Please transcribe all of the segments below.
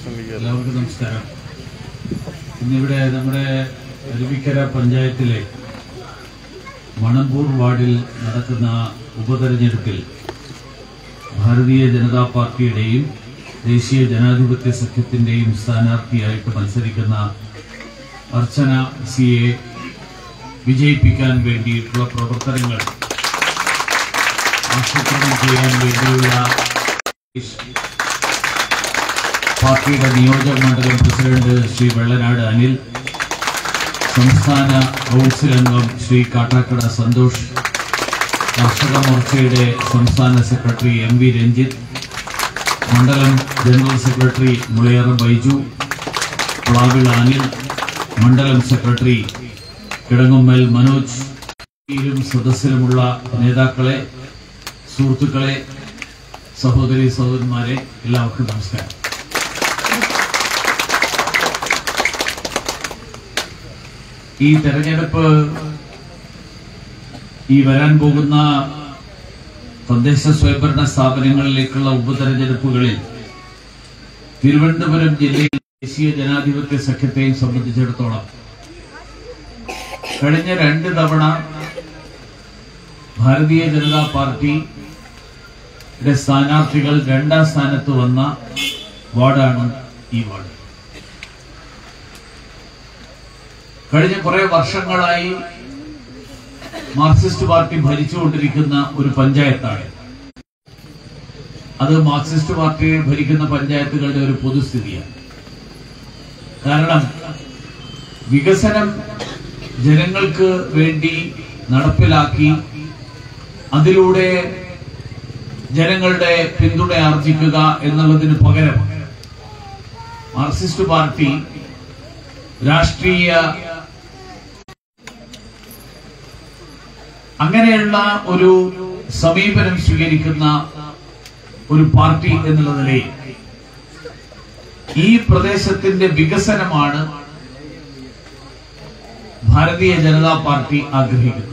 എല്ലാവർക്കും നമസ്കാരം ഇന്നിവിടെ നമ്മുടെ അരുവിക്കര പഞ്ചായത്തിലെ മണമ്പൂർ വാർഡിൽ നടക്കുന്ന ഉപതെരഞ്ഞെടുപ്പിൽ ഭാരതീയ ജനതാ പാർട്ടിയുടെയും ദേശീയ ജനാധിപത്യ സഖ്യത്തിന്റെയും സ്ഥാനാർത്ഥിയായിട്ട് മത്സരിക്കുന്ന അർച്ചന സിയെ വിജയിപ്പിക്കാൻ വേണ്ടിയിട്ടുള്ള പ്രവർത്തനങ്ങൾ ആസൂത്രണം ചെയ്യാൻ വേണ്ടിയുള്ള പാർട്ടിയുടെ നിയോജക മണ്ഡലം പ്രസിഡന്റ് ശ്രീ വെള്ളനാട് അനിൽ സംസ്ഥാന കൗൺസിൽ അംഗം ശ്രീ കാട്ടാക്കട സന്തോഷ് കർഷക മോർച്ചയുടെ സംസ്ഥാന സെക്രട്ടറി എം വി രഞ്ജിത്ത് മണ്ഡലം ജനറൽ സെക്രട്ടറി മുളയറ ബൈജു പ്ലാവിള അനിൽ മണ്ഡലം സെക്രട്ടറി കിടങ്ങുമ്മൽ മനോജ് യിലും സദസ്സിലുമുള്ള നേതാക്കളെ സുഹൃത്തുക്കളെ സഹോദരി സഹോദരന്മാരെ എല്ലാവർക്കും നമസ്കാരം ഈ തെരഞ്ഞെടുപ്പ് ഈ വരാൻ പോകുന്ന തദ്ദേശ സ്വയംഭരണ സ്ഥാപനങ്ങളിലേക്കുള്ള ഉപതെരഞ്ഞെടുപ്പുകളിൽ തിരുവനന്തപുരം ജില്ലയിൽ ദേശീയ ജനാധിപത്യ സഖ്യത്തെയും സംബന്ധിച്ചിടത്തോളം കഴിഞ്ഞ രണ്ട് തവണ ഭാരതീയ ജനതാ പാർട്ടിയുടെ സ്ഥാനാർത്ഥികൾ രണ്ടാം സ്ഥാനത്ത് വന്ന വാർഡാണ് ഈ വാർഡ് കഴിഞ്ഞ കുറെ വർഷങ്ങളായി മാർക്സിസ്റ്റ് പാർട്ടി ഭരിച്ചുകൊണ്ടിരിക്കുന്ന ഒരു പഞ്ചായത്താണ് അത് മാർക്സിസ്റ്റ് പാർട്ടി ഭരിക്കുന്ന പഞ്ചായത്തുകളുടെ ഒരു പൊതുസ്ഥിതിയാണ് കാരണം വികസനം ജനങ്ങൾക്ക് വേണ്ടി നടപ്പിലാക്കി അതിലൂടെ ജനങ്ങളുടെ പിന്തുണ ആർജിക്കുക എന്നുള്ളതിന് പകരം മാർക്സിസ്റ്റ് പാർട്ടി രാഷ്ട്രീയ അങ്ങനെയുള്ള ഒരു സമീപനം സ്വീകരിക്കുന്ന ഒരു പാർട്ടി എന്നുള്ള നിലയിൽ ഈ പ്രദേശത്തിന്റെ വികസനമാണ് ഭാരതീയ ജനതാ പാർട്ടി ആഗ്രഹിക്കുന്നത്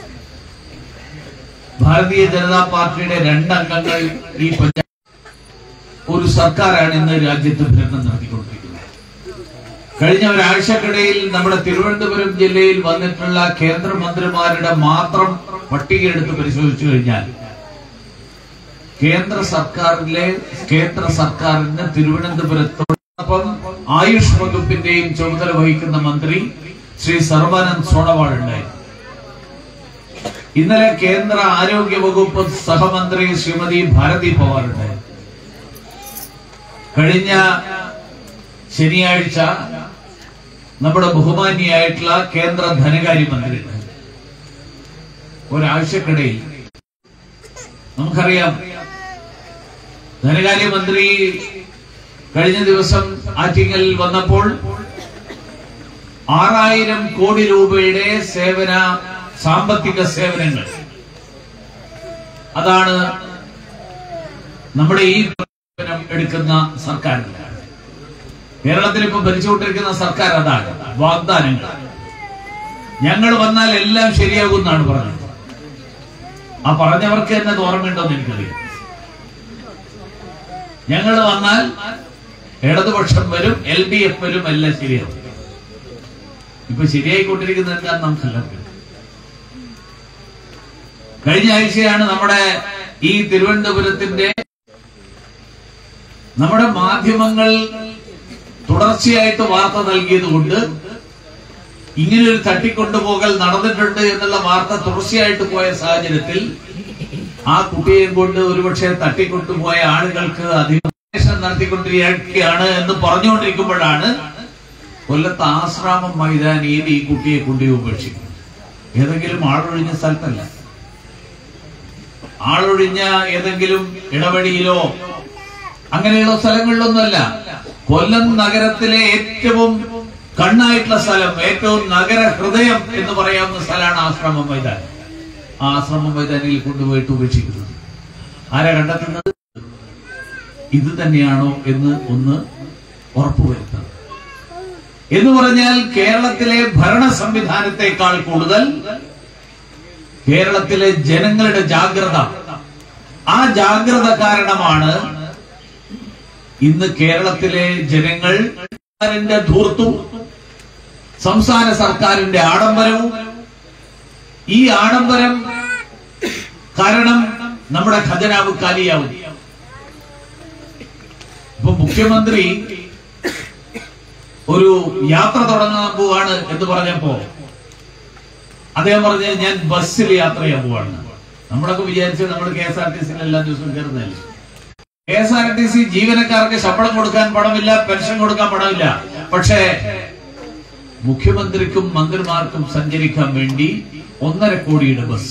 ഭാരതീയ ജനതാ പാർട്ടിയുടെ രണ്ടംഗങ്ങൾ ഈ പഞ്ചായത്ത് ഒരു സർക്കാരാണ് ഇന്ന് രാജ്യത്ത് ഭരണം നടത്തിക്കൊണ്ടിരിക്കുന്നത് കഴിഞ്ഞ ഒരാഴ്ചക്കിടയിൽ നമ്മുടെ തിരുവനന്തപുരം ജില്ലയിൽ വന്നിട്ടുള്ള കേന്ദ്രമന്ത്രിമാരുടെ മാത്രം പട്ടിക എടുത്ത് പരിശോധിച്ചു കഴിഞ്ഞാൽ കേന്ദ്ര സർക്കാരിലെ കേന്ദ്ര സർക്കാരിന് തിരുവനന്തപുരത്തോടൊപ്പം ആയുഷ് വകുപ്പിന്റെയും ചുമതല വഹിക്കുന്ന മന്ത്രി ശ്രീ സർവാനന്ദ് സോണോവാൾ ഉണ്ടായിരുന്നു ഇന്നലെ കേന്ദ്ര ആരോഗ്യ വകുപ്പ് സഹമന്ത്രി ശ്രീമതി ഭാരതി പവാർ ഉണ്ടായിരുന്നു കഴിഞ്ഞ ശനിയാഴ്ച നമ്മുടെ ബഹുമാന്യായിട്ടുള്ള കേന്ദ്ര ധനകാര്യമന്ത്രി ഒരാഴ്ചക്കിടയിൽ നമുക്കറിയാം ധനകാര്യമന്ത്രി കഴിഞ്ഞ ദിവസം ആറ്റിങ്ങലിൽ വന്നപ്പോൾ ആറായിരം കോടി രൂപയുടെ സേവന സാമ്പത്തിക സേവനങ്ങൾ അതാണ് നമ്മുടെ ഈ പ്രവർത്തനം എടുക്കുന്ന സർക്കാരില്ല കേരളത്തിൽ ഇപ്പൊ ഭരിച്ചുകൊണ്ടിരിക്കുന്ന സർക്കാർ അതാണ് വാഗ്ദാനങ്ങൾ ഞങ്ങൾ വന്നാൽ എല്ലാം ശരിയാകും എന്നാണ് പറഞ്ഞത് ആ പറഞ്ഞവർക്ക് തന്നെ അത് ഓർമ്മയുണ്ടോന്ന് എനിക്കറിയാം ഞങ്ങൾ വന്നാൽ ഇടതുപക്ഷം വരും എൽ ഡി എഫ് വരും എല്ലാം ശരിയാവും ഇപ്പൊ ശരിയായിക്കൊണ്ടിരിക്കുന്നത് എന്താന്ന് നമുക്കെല്ലാവർക്കും കഴിഞ്ഞ ആഴ്ചയാണ് നമ്മുടെ ഈ തിരുവനന്തപുരത്തിന്റെ നമ്മുടെ മാധ്യമങ്ങൾ തുടർച്ചയായിട്ട് വാർത്ത നൽകിയത് കൊണ്ട് ഇങ്ങനെ ഒരു തട്ടിക്കൊണ്ടുപോകൽ നടന്നിട്ടുണ്ട് എന്നുള്ള വാർത്ത തുടർച്ചയായിട്ട് പോയ സാഹചര്യത്തിൽ ആ കുട്ടിയെയും കൊണ്ട് ഒരുപക്ഷെ തട്ടിക്കൊണ്ടുപോയ ആളുകൾക്ക് അധികം നടത്തിക്കൊണ്ടിരിക്കുകയാണ് എന്ന് പറഞ്ഞുകൊണ്ടിരിക്കുമ്പോഴാണ് കൊല്ലത്ത് ആശ്രാമം മൈതാനിയിൽ ഈ കുട്ടിയെ കൊണ്ടുപോയി ഉപേക്ഷിക്കുന്നത് ഏതെങ്കിലും ആളൊഴിഞ്ഞ സ്ഥലത്തല്ല ആളൊഴിഞ്ഞ ഏതെങ്കിലും ഇടവഴിയിലോ അങ്ങനെയുള്ള സ്ഥലങ്ങളിലൊന്നുമല്ല കൊല്ലം നഗരത്തിലെ ഏറ്റവും കണ്ണായിട്ടുള്ള സ്ഥലം ഏറ്റവും നഗര ഹൃദയം എന്ന് പറയാവുന്ന സ്ഥലമാണ് ആശ്രമം മൈതാനം ആ ആശ്രമം മൈതാനിയിൽ കൊണ്ടുപോയിട്ട് ഉപേക്ഷിക്കുന്നത് ആരാ കണ്ടെത്തുന്നത് ഇത് തന്നെയാണോ എന്ന് ഒന്ന് ഉറപ്പുവരുത്തണം എന്ന് പറഞ്ഞാൽ കേരളത്തിലെ ഭരണ സംവിധാനത്തെക്കാൾ കൂടുതൽ കേരളത്തിലെ ജനങ്ങളുടെ ജാഗ്രത ആ ജാഗ്രത കാരണമാണ് ഇന്ന് കേരളത്തിലെ ജനങ്ങൾ സർക്കാരിന്റെ ധൂർത്തും സംസ്ഥാന സർക്കാരിന്റെ ആഡംബരവും ഈ ആഡംബരം കാരണം നമ്മുടെ ഖജനാവ് കാലിയാവും ഇപ്പൊ മുഖ്യമന്ത്രി ഒരു യാത്ര തുടങ്ങാൻ പോവാണ് എന്ന് പറഞ്ഞപ്പോ അദ്ദേഹം പറഞ്ഞ ഞാൻ ബസ്സിൽ യാത്ര ചെയ്യാൻ പോവാണ് നമ്മളൊക്കെ വിചാരിച്ച് നമ്മൾ കെ എസ് ആർ ടി സിയിൽ എല്ലാ ദിവസവും കയറുന്നതല്ലേ K S R T C ജീവനക്കാർക്ക് ശമ്പളം കൊടുക്കാൻ പണമില്ല പെൻഷൻ കൊടുക്കാൻ പണമില്ല പക്ഷേ മുഖ്യമന്ത്രിക്കും മന്ത്രിമാർക്കും സഞ്ചരിക്കാൻ വേണ്ടി ഒന്നര കോടിയുടെ ബസ്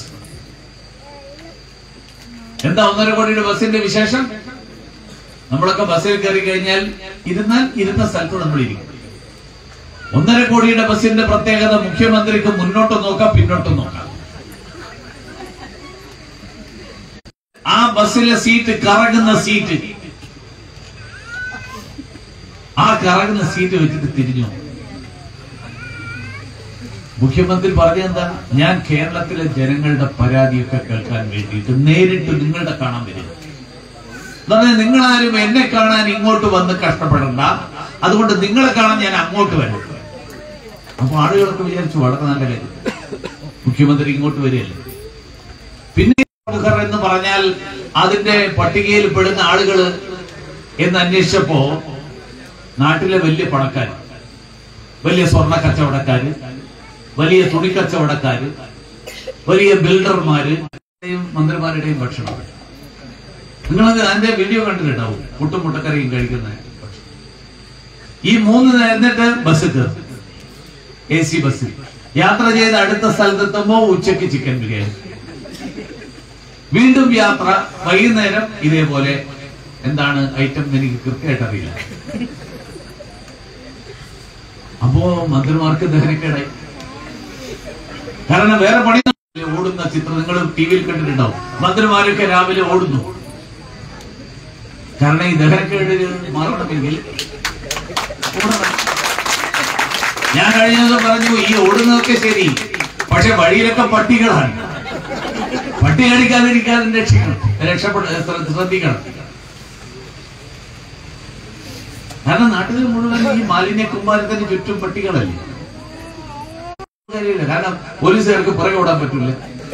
എന്താ ഒന്നര കോടിയുടെ ബസ്സിന്റെ വിശേഷം നമ്മളൊക്കെ ബസ്സിൽ കയറി കഴിഞ്ഞാൽ ഇരുന്നാൽ ഇരുന്ന സ്ഥലത്ത് നമ്മൾ ഇരിക്കും ഒന്നര കോടിയുടെ ബസ്സിന്റെ പ്രത്യേകത മുഖ്യമന്ത്രിക്ക് മുന്നോട്ട് നോക്കാം പിന്നോട്ട് നോക്കാം ആ ബസ്സിലെ സീറ്റ് കറങ്ങുന്ന സീറ്റ് ആ കറങ്ങുന്ന സീറ്റ് വെച്ചിട്ട് തിരിഞ്ഞു മുഖ്യമന്ത്രി പറഞ്ഞെന്താ ഞാൻ കേരളത്തിലെ ജനങ്ങളുടെ പരാതിയൊക്കെ കേൾക്കാൻ വേണ്ടിയിട്ട് നേരിട്ട് നിങ്ങളുടെ കാണാൻ വരും അതായത് നിങ്ങളാരും എന്നെ കാണാൻ ഇങ്ങോട്ട് വന്ന് കഷ്ടപ്പെടണ്ട അതുകൊണ്ട് നിങ്ങളെ കാണാൻ ഞാൻ അങ്ങോട്ട് വരും അപ്പൊ ആളുകളൊക്കെ വിചാരിച്ചു വളരെ നല്ല കാര്യം മുഖ്യമന്ത്രി ഇങ്ങോട്ട് വരികയല്ലേ പിന്നെ ബുഖർ എന്ന് പറഞ്ഞാൽ അതിന്റെ പട്ടികയിൽ പെടുന്ന ആളുകൾ എന്ന് അന്വേഷിച്ചപ്പോ നാട്ടിലെ വലിയ പണക്കാർ വലിയ സ്വർണ്ണ കച്ചവടക്കാര് വലിയ തുണി കച്ചവടക്കാര് വലിയ ബിൽഡർമാര് മന്ത്രിമാരുടെയും ഭക്ഷണം നിങ്ങളത് അതിന്റെ വീഡിയോ കണ്ടിട്ടുണ്ടാവും പുട്ടും മുട്ടക്കറിയും കഴിക്കുന്ന ഭക്ഷണം. ഈ മൂന്ന് നേ- എന്നിട്ട് ബസ് കയറും എ സി ബസ്സിൽ യാത്ര ചെയ്ത് അടുത്ത സ്ഥലത്തെത്തുമ്പോ ഉച്ചയ്ക്ക് ചിക്കൻ ബിരിയാണി വീണ്ടും യാത്ര വൈകുന്നേരം ഇതേപോലെ എന്താണ് ഐറ്റം എന്ന് എനിക്ക് കൃത്യമായിട്ട് അറിയില്ല അപ്പോ മന്ത്രിമാർക്ക് ദഹനക്കേടായി കാരണം വേറെ പണി ഓടുന്ന ചിത്രം നിങ്ങൾ ടി വിയിൽ കണ്ടിട്ടുണ്ടാവും മന്ത്രിമാരൊക്കെ രാവിലെ ഓടുന്നു കാരണം ഈ ദഹനക്കേട് മാറണമെങ്കിൽ ഓടണം. ഞാൻ കഴിഞ്ഞ ദിവസം പറഞ്ഞു ഈ ഓടുന്നതൊക്കെ ശരി പക്ഷെ വഴിയിലൊക്കെ പട്ടികളാണ് പട്ടി കടിക്കാതിരിക്കാതെ രക്ഷിക്കണം രക്ഷപ്പെട ശ്ര- ശ്രദ്ധിക്കണം കാരണം നാട്ടിൽ മുഴുവൻ ഈ മാലിന്യ കുമ്പാരത്തിന് ചുറ്റും പട്ടികളല്ലേ കാര്യമില്ല. കാരണം പോലീസുകാർക്ക് പുറകെ ഓടാൻ പറ്റില്ല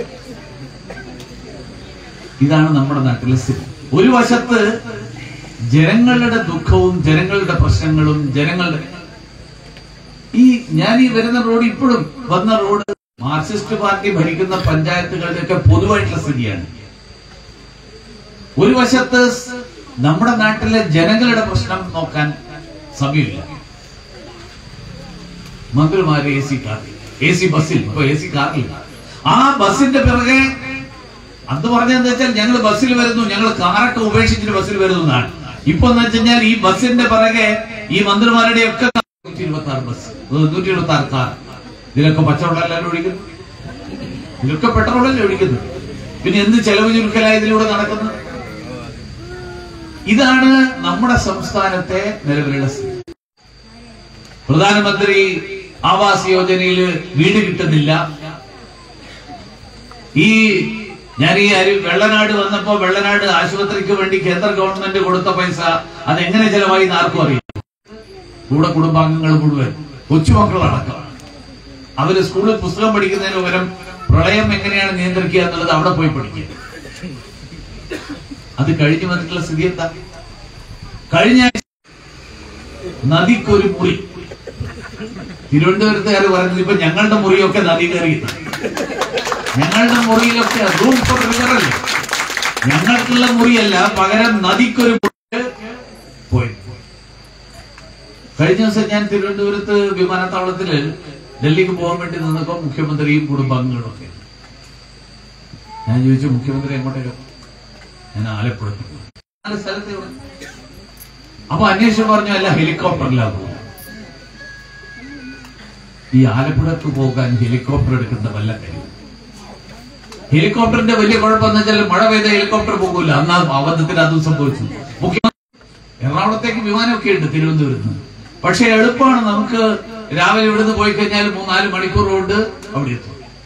ഇതാണ് നമ്മുടെ നാട്ടിലെ സ്ഥിതി ഒരു വശത്ത് ജനങ്ങളുടെ ദുഃഖവും ജനങ്ങളുടെ പ്രശ്നങ്ങളും ജനങ്ങളുടെ ഈ ഞാൻ ഈ വരുന്ന റോഡ് ഇപ്പോഴും വന്ന റോഡ് മാർക്സിസ്റ്റ് പാർട്ടി ഭരിക്കുന്ന പഞ്ചായത്തുകളുടെയൊക്കെ പൊതുവായിട്ടുള്ള സ്ഥിതിയാണ് ഒരു വശത്ത് സ് നമ്മുടെ നാട്ടിലെ ജനങ്ങളുടെ പ്രശ്നം നോക്കാൻ സമയമില്ല മന്ത്രിമാര് എ സി കാറിൽ എ സി ബസ്സിൽ ഇപ്പൊ എ സി കാറിൽ ആ ബസ്സിന്റെ പിറകെ അന്ന് പറഞ്ഞതെന്ന് വെച്ചാൽ ഞങ്ങൾ ബസ്സിൽ വരുന്നു ഞങ്ങൾ കാറൊക്കെ ഉപേക്ഷിച്ചിട്ട് ബസ്സിൽ വരുന്നു എന്നാണ് ഇപ്പൊ എന്ന് വെച്ചാൽ ഈ ബസ്സിന്റെ പിറകെ ഈ മന്ത്രിമാരുടെ ഒക്കെ നൂറ്റി ഇരുപത്തി ആറ് ബസ് നൂറ്റി ഇരുപത്തി ആറ് കാർ ഇതിലൊക്കെ പച്ചവെള്ളമല്ലല്ലോ ഒഴിക്കുന്നു ഇതിലൊക്കെ പെട്രോളല്ലേ ഒഴിക്കുന്നു പിന്നെ എന്ത് ചെലവ് ചുരുക്കലായി ഇതിലൂടെ നടക്കുന്നത് ഇതാണ് നമ്മുടെ സംസ്ഥാനത്തെ നിലവിലുള്ള സ്ഥിതി പ്രധാനമന്ത്രി ആവാസ് യോജനയിൽ വീട് കിട്ടുന്നില്ല ഈ ഞാൻ ഈ അരി വെള്ളനാട് വന്നപ്പോ വെള്ളനാട് ആശുപത്രിക്ക് വേണ്ടി കേന്ദ്ര ഗവൺമെന്റ് കൊടുത്ത പൈസ അതെങ്ങനെ ചെലവായി എന്ന് ആർക്കും അറിയാം കൂടെ കുടുംബാംഗങ്ങൾ മുഴുവൻ കൊച്ചുമക്കളടക്കം അവര് സ്കൂളിൽ പുസ്തകം പഠിക്കുന്നതിന് പകരം പ്രളയം എങ്ങനെയാണ് നിയന്ത്രിക്കുക എന്നുള്ളത് അവിടെ പോയി പഠിക്കുക അത് കഴിഞ്ഞു വന്നിട്ടുള്ള സ്ഥിതി എന്താ കഴിഞ്ഞ ആഴ്ച നദിക്കൊരു മുറി തിരുവനന്തപുരത്തുകാർ പറഞ്ഞത് ഇപ്പൊ ഞങ്ങളുടെ മുറിയൊക്കെ നദി കയറി ഞങ്ങളുടെ മുറിയിലൊക്കെ റൂം ഫോർ റിവറല്ലേ ഞങ്ങൾക്കുള്ള മുറിയല്ല പകരം നദിക്കൊരു മുറി പോയി കഴിഞ്ഞ ദിവസം ഞാൻ തിരുവനന്തപുരത്ത് വിമാനത്താവളത്തില് ഡൽഹിക്ക് പോകാൻ വേണ്ടി നിന്നപ്പോ മുഖ്യമന്ത്രിയും കുടുംബാംഗങ്ങളും ഒക്കെ ഞാൻ ചോദിച്ചു മുഖ്യമന്ത്രി എങ്ങോട്ടേക്ക് ഞാൻ ആലപ്പുഴ നാല് സ്ഥലത്തേ ഉള്ളൂ. അപ്പൊ അന്വേഷണം പറഞ്ഞു അല്ല ഹെലികോപ്റ്ററിലാണ് പോകുന്നത് ഈ ആലപ്പുഴക്ക് പോകാൻ ഹെലികോപ്റ്റർ എടുക്കുന്ന വല്ല കാര്യം ഹെലികോപ്റ്ററിന്റെ വലിയ കുഴപ്പമെന്ന് വെച്ചാൽ മഴ പെയ്ത ഹെലികോപ്റ്റർ പോകില്ല അന്ന് ആ അബദ്ധത്തിൽ അതും സംഭവിച്ചു മുഖ്യമന്ത്രി എറണാകുളത്തേക്ക് വിമാനമൊക്കെ ഉണ്ട് തിരുവനന്തപുരത്ത് നിന്ന് പക്ഷെ എളുപ്പമാണ് നമുക്ക് രാവിലെ ഇവിടുന്ന് പോയി കഴിഞ്ഞാൽ മൂന്നാല് മണിക്കൂർ കൊണ്ട് അവിടെ എത്തും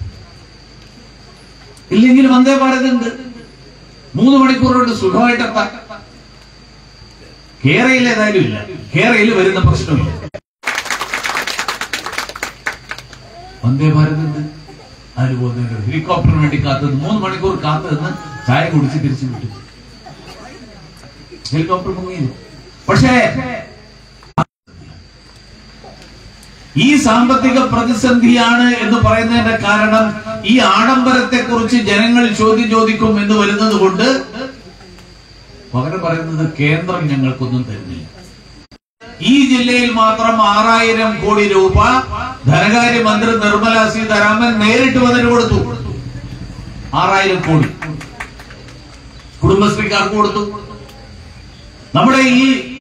ഇല്ലെങ്കിൽ വന്ദേ ഭാരത് ഉണ്ട് മൂന്ന് മണിക്കൂർ കൊണ്ട് സുഖമായിട്ട് എത്താം കേരളയിൽ ഏതായാലും ഇല്ല കേരളയിൽ വരുന്ന പ്രശ്നമില്ല വന്ദേ ഭാരത് ഉണ്ട് അതിന് പോകുന്നതിന് ഹെലികോപ്റ്ററിന് വേണ്ടി കാത്തു നിന്ന് മൂന്ന് മണിക്കൂർ കാത്തു നിന്ന് ചായ കുടിച്ച് തിരിച്ചു വിട്ടു ഹെലികോപ്റ്റർ മുങ്ങിയില്ല പക്ഷേ ഈ സാമ്പത്തിക പ്രതിസന്ധിയാണ് എന്ന് പറയുന്നതിന്റെ കാരണം ഈ ആഡംബരത്തെ കുറിച്ച് ജനങ്ങൾ ചോദ്യം ചോദിക്കും എന്ന് വരുന്നത് കൊണ്ട് പകരം പറയുന്നത് കേന്ദ്രം ഞങ്ങൾക്കൊന്നും തരുന്നില്ല ഈ ജില്ലയിൽ മാത്രം ആറായിരം കോടി രൂപ ധനകാര്യമന്ത്രി നിർമ്മല സീതാരാമൻ നേരിട്ട് വന്നിട്ട് കൊടുത്തു ആറായിരം കോടി കുടുംബശ്രീക്കാർക്ക് കൊടുത്തു നമ്മുടെ ഈ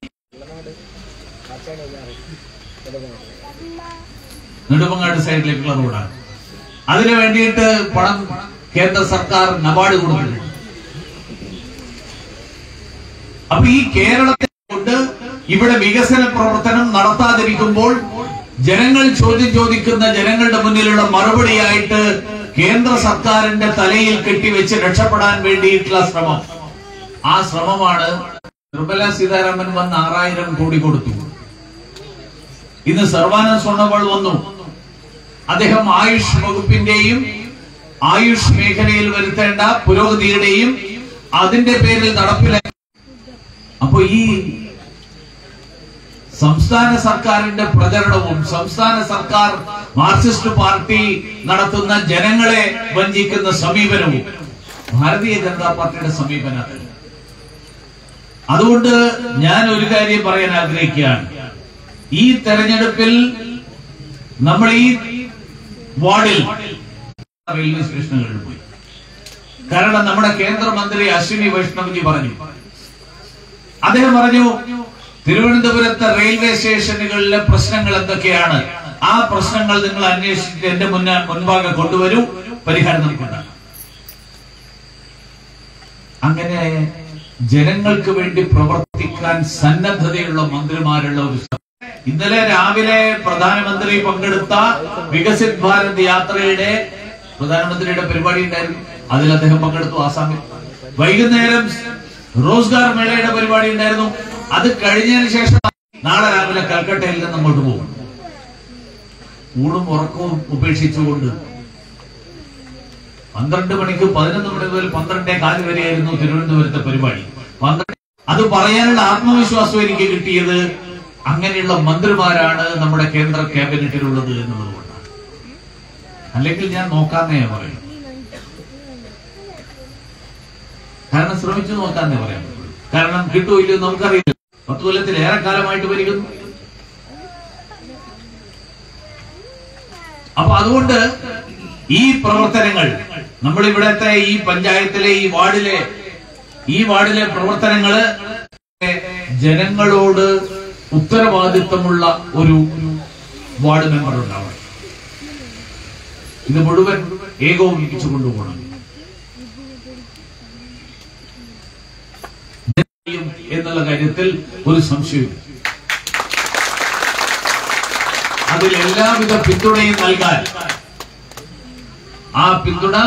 നെടുമങ്ങാട് സൈഡിലേക്കുള്ള റോഡാണ് അതിനു വേണ്ടിയിട്ട് പണം കേന്ദ്ര സർക്കാർ നബാർഡ് കൊടുത്തിട്ടുണ്ട് അപ്പൊ ഈ കേരളത്തെ കൊണ്ട് ഇവിടെ വികസന പ്രവർത്തനം നടത്താതിരിക്കുമ്പോൾ ജനങ്ങൾ ചോദ്യം ചോദിക്കുന്ന ജനങ്ങളുടെ മുന്നിലുള്ള മറുപടിയായിട്ട് കേന്ദ്ര സർക്കാരിന്റെ തലയിൽ കെട്ടിവെച്ച് രക്ഷപ്പെടാൻ വേണ്ടിയിട്ടുള്ള ശ്രമം ആ ശ്രമമാണ് നിർമ്മല സീതാരാമൻ വന്ന് ആറായിരം കോടി കൊടുത്തു ഇന്ന് സർവാനന്ദ സോണോവാൾ വന്നു അദ്ദേഹം ആയുഷ് വകുപ്പിന്റെയും ആയുഷ് മേഖലയിൽ വരുത്തേണ്ട പുരോഗതിയുടെയും അതിന്റെ പേരിൽ നടപ്പിലാക്കി അപ്പൊ ഈ സംസ്ഥാന സർക്കാരിന്റെ പ്രചരണവും സംസ്ഥാന സർക്കാർ മാർക്സിസ്റ്റ് പാർട്ടി നടത്തുന്ന ജനങ്ങളെ വഞ്ചിക്കുന്ന സമീപനവും ഭാരതീയ ജനതാ പാർട്ടിയുടെ സമീപനത്തിൽ അതുകൊണ്ട് ഞാൻ ഒരു കാര്യം പറയാൻ ആഗ്രഹിക്കുകയാണ് ഈ തെരഞ്ഞെടുപ്പിൽ നമ്മൾ ഈ വാർഡിൽ റെയിൽവേ സ്റ്റേഷനുകളിൽ പോയി കാരണം നമ്മുടെ കേന്ദ്രമന്ത്രി അശ്വിനി വൈഷ്ണവ്ജി പറഞ്ഞു അദ്ദേഹം പറഞ്ഞു തിരുവനന്തപുരത്തെ റെയിൽവേ സ്റ്റേഷനുകളിലെ പ്രശ്നങ്ങൾ എന്തൊക്കെയാണ് ആ പ്രശ്നങ്ങൾ നിങ്ങൾ അന്വേഷിച്ചിട്ട് എന്റെ മുന്നേ മുൻപാകെ കൊണ്ടുവരൂ പരിഹാരം നമുക്കുണ്ടാകും അങ്ങനെ ജനങ്ങൾക്ക് വേണ്ടി പ്രവർത്തിക്കാൻ സന്നദ്ധതയുള്ള മന്ത്രിമാരുള്ള ഒരു സ- ഇന്നലെ രാവിലെ പ്രധാനമന്ത്രി പങ്കെടുത്ത വികസിത് ഭാരത് യാത്രയുടെ പ്രധാനമന്ത്രിയുടെ പരിപാടി ഉണ്ടായിരുന്നു അതിൽ അദ്ദേഹം പങ്കെടുത്തു ആസാമിൽ വൈകുന്നേരം റോസ്ഗാർ മേളയുടെ പരിപാടി ഉണ്ടായിരുന്നു അത് കഴിഞ്ഞതിന് ശേഷം നാളെ രാവിലെ കൽക്കട്ടയിൽ നിന്ന് അങ്ങോട്ട് പോകും ഊണും ഉറക്കവും ഉപേക്ഷിച്ചുകൊണ്ട് പന്ത്രണ്ട് മണിക്ക് പതിനൊന്ന് മണി മുതൽ പന്ത്രണ്ടേ കാല് വരെയായിരുന്നു തിരുവനന്തപുരത്തെ പരിപാടി പന്ത്രണ്ട് അത് പറയാനുള്ള ആത്മവിശ്വാസം എനിക്ക് കിട്ടിയത് അങ്ങനെയുള്ള മന്ത്രിമാരാണ് നമ്മുടെ കേന്ദ്ര ക്യാബിനറ്റിലുള്ളത് എന്നുള്ളത് കൊണ്ടാണ് അല്ലെങ്കിൽ ഞാൻ നോക്കാന്നേ പറയും കാരണം ശ്രമിച്ചു നോക്കാന്നേ പറയാൻ പറ്റുള്ളൂ കാരണം കിട്ടുമോ ഇല്ലയോ നമുക്കറിയില്ല പത്ത് കൊല്ലത്തിൽ ഏറെ കാലമായിട്ട് ഭരിക്കുന്നു അപ്പൊ അതുകൊണ്ട് ഈ പ്രവർത്തനങ്ങൾ നമ്മൾ ഇവിടത്തെ ഈ പഞ്ചായത്തിലെ ഈ വാർഡിലെ ഈ വാർഡിലെ പ്രവർത്തനങ്ങള് ജനങ്ങളോട് ഉത്തരവാദിത്വമുള്ള ഒരു വാർഡ് മെമ്പർ ഉണ്ടാവണം ഇത് മുഴുവൻ ഏകോപിപ്പിച്ചു കൊണ്ടുപോകണം എന്നുള്ള കാര്യത്തിൽ ഒരു സംശയമില്ല അതിൽ എല്ലാവിധ പിന്തുണയും നൽകാൻ ആ പിന്തുണ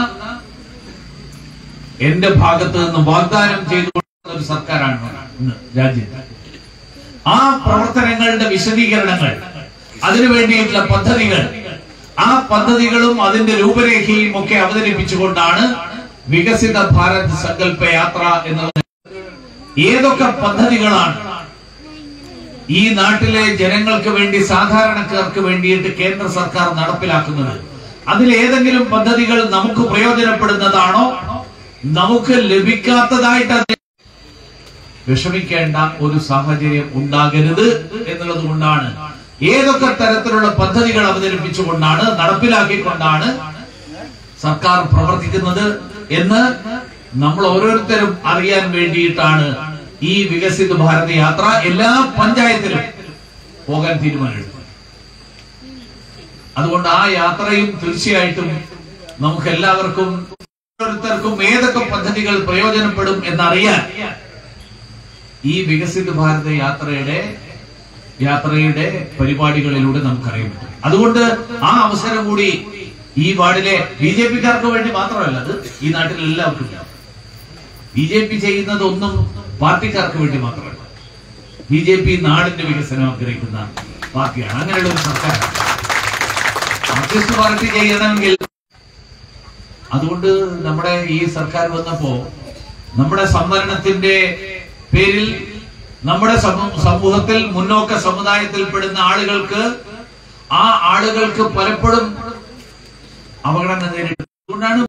എന്റെ ഭാഗത്ത് നിന്ന് വാഗ്ദാനം ചെയ്തുകൊണ്ടുള്ള ഒരു സർക്കാരാണ് ഇന്ന് രാജ്യത്ത് ആ പ്രവർത്തനങ്ങളുടെ വിശദീകരണങ്ങൾ അതിനു വേണ്ടിയിട്ടുള്ള പദ്ധതികൾ ആ പദ്ധതികളും അതിന്റെ രൂപരേഖയും ഒക്കെ അവതരിപ്പിച്ചുകൊണ്ടാണ് വികസിത ഭാരത് സങ്കല്പ യാത്ര എന്നുള്ളത് ഏതൊക്കെ പദ്ധതികളാണ് ഈ നാട്ടിലെ ജനങ്ങൾക്ക് വേണ്ടി സാധാരണക്കാർക്ക് വേണ്ടിയിട്ട് കേന്ദ്ര സർക്കാർ നടപ്പിലാക്കുന്നത് അതിൽ ഏതെങ്കിലും പദ്ധതികൾ നമുക്ക് പ്രയോജനപ്പെടുന്നതാണോ നമുക്ക് ലഭിക്കാത്തതായിട്ട് അത് വിഷമിക്കേണ്ട ഒരു സാഹചര്യം ഉണ്ടാകരുത് എന്നുള്ളത് കൊണ്ടാണ് ഏതൊക്കെ തരത്തിലുള്ള പദ്ധതികൾ അവതരിപ്പിച്ചുകൊണ്ടാണ് നടപ്പിലാക്കിക്കൊണ്ടാണ് സർക്കാർ പ്രവർത്തിക്കുന്നത് എന്ന് നമ്മൾ ഓരോരുത്തരും അറിയാൻ വേണ്ടിയിട്ടാണ് ഈ വികസിത ഭാരത യാത്ര എല്ലാ പഞ്ചായത്തിലും പോകാൻ തീരുമാനമെടുത്തത് അതുകൊണ്ട് ആ യാത്രയും തീർച്ചയായിട്ടും നമുക്ക് എല്ലാവർക്കും ഓരോരുത്തർക്കും ഏതൊക്കെ പദ്ധതികൾ പ്രയോജനപ്പെടും എന്നറിയാൻ ഈ വികസിത ഭാരത യാത്രയുടെ യാത്രയുടെ പരിപാടികളിലൂടെ നമുക്കറിയാൻ പറ്റും അതുകൊണ്ട് ആ അവസരം കൂടി ഈ വാർഡിലെ ബി ജെ പിക്കാർക്ക് വേണ്ടി മാത്രമല്ല അത് ഈ നാട്ടിൽ എല്ലാവർക്കും ബി ജെ പി ചെയ്യുന്നത് ഒന്നും പാർട്ടിക്കാർക്ക് വേണ്ടി മാത്രമല്ല ബി ജെ പി നാടിന്റെ വികസനം ആഗ്രഹിക്കുന്ന പാർട്ടിയാണ് അങ്ങനെയുള്ള ഒരു സർക്കാരാണ് മാർക്സിസ്റ്റ് പാർട്ടി ചെയ്യണമെങ്കിൽ അതുകൊണ്ട് നമ്മുടെ ഈ സർക്കാർ വന്നപ്പോ നമ്മുടെ സംവരണത്തിന്റെ പേരിൽ നമ്മുടെ സമൂ- സമൂഹത്തിൽ മുന്നോക്ക സമുദായത്തിൽപ്പെടുന്ന ആളുകൾക്ക് ആ ആളുകൾക്ക് പലപ്പോഴും അപകടം നേരിടും അതുകൊണ്ടാണ്